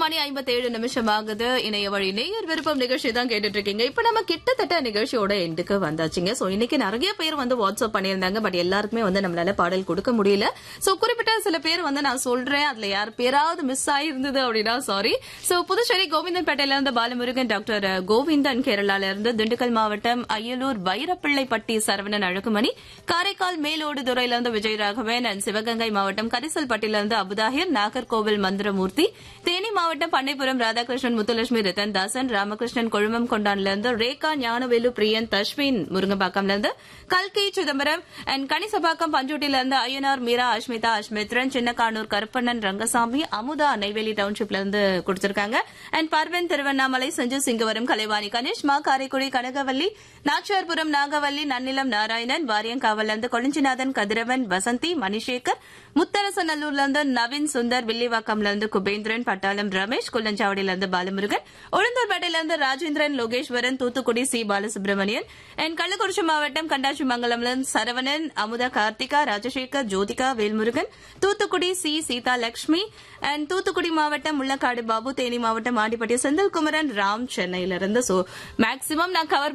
மணி ஐம்பத்தி ஏழு நிமிஷம் ஆகுது இணைய வழி நேயர் விருப்பம் நிகழ்ச்சி தான் கேட்டுட்டு இருக்கீங்க இப்ப நம்ம கிட்டத்தட்ட நிகழ்ச்சியோட எண்டுக்கு வந்தாச்சுங்க சோ இன்னைக்கு நிறைய பேர் வந்து வாட்ஸ்அப் பண்ணியிருந்தாங்க பட் எல்லாருக்குமே வந்து நம்மளால பாடல் கொடுக்க முடியல சோ குறிப்பிட்ட சில பேர் வந்து நான் சொல்றேன் அதுல யார் பேராவது மிஸ் ஆயிருந்தது அப்படின்னா சாரி சோ புதுச்சேரி கோவிந்தன் பேட்டையில இருந்து பாலமுருகன் டாக்டர் கோவிந்தன் கேரளால இருந்து திண்டுக்கல் மாவட்டம் அய்யலூர் வைரப்பிள்ளைப்பட்டி சரவணன் அழகுமணி காரைக்கால் மேலோடு துறையில இருந்து விஜயராகவன் and சிவகங்கை மாவட்டம் கரிசல்பட்டில இருந்து அபுதாஹிர் நாகர்கோவில் மந்திரமூர்த்தி தேனி மாவட்டம் பண்ணைப்புறம் ராதாகிருஷ்ணன் முத்துலட்சுமி ரத்தன் தாசன் ராமகிருஷ்ணன் கொழுமம் கொண்டான்ல இருந்து ரேகா ஞானவேலு பிரியன் தஷ்வின் முருங்கப்பாக்கம்ல இருந்து கல்கி சிதம்பரம் அண்ட் கணிசபாக்கம் பஞ்சூட்டில இருந்து ஐயனார் மீரா அஷ்மிதா அஷ்மித்ரன் சின்னக்கானூர் கருப்பண்ணன் ரங்கசாமி அமுதா நெய்வேலி டவுன்ஷிப்ல இருந்து கொடுத்திருக்காங்க அண்ட் பர்வன் திருவண்ணாமலை செஞ்சு சிங்கவரம் கலைவாணி கணேஷ் மா காரைக்குடி கனகவல்லி நாச்சியார்புரம் நாகவல்லி நன்னிலம் நாராயணன் வாரியங்காவல்ல இருந்து கொளிஞ்சிநாதன் கதிரவன் வசந்தி மணிசேகர் முத்தரசநல்லூர்ல இருந்து நவீன் சுந்தர் வில்லிவாக்கம்ல இருந்து குபேந்திரன் பட்டாளம் ரமேஷ் குள்ளஞ்சாவடியில இருந்து பாலமுருகன் உளுந்தூர்பேட்டையில இருந்து ராஜேந்திரன் லோகேஸ்வரன் தூத்துக்குடி சி பாலசுப்ரமணியன் அண்ட் கள்ளக்குறிச்சி மாவட்டம் கண்டாச்சி மங்கலம்ல இருந்து சரவணன் அமுதா கார்த்திகா ராஜசேகர் ஜோதிகா வேல்முருகன் தூத்துக்குடி சி சீதா லட்சுமி அண்ட் தூத்துக்குடி மாவட்டம் முள்ளக்காடு பாபு தேனி மாவட்டம் ஆண்டிப்பட்டி செந்தில்குமரன் ராம் சென்னையில இருந்து சோ மேக்சிமம் நான் கவர்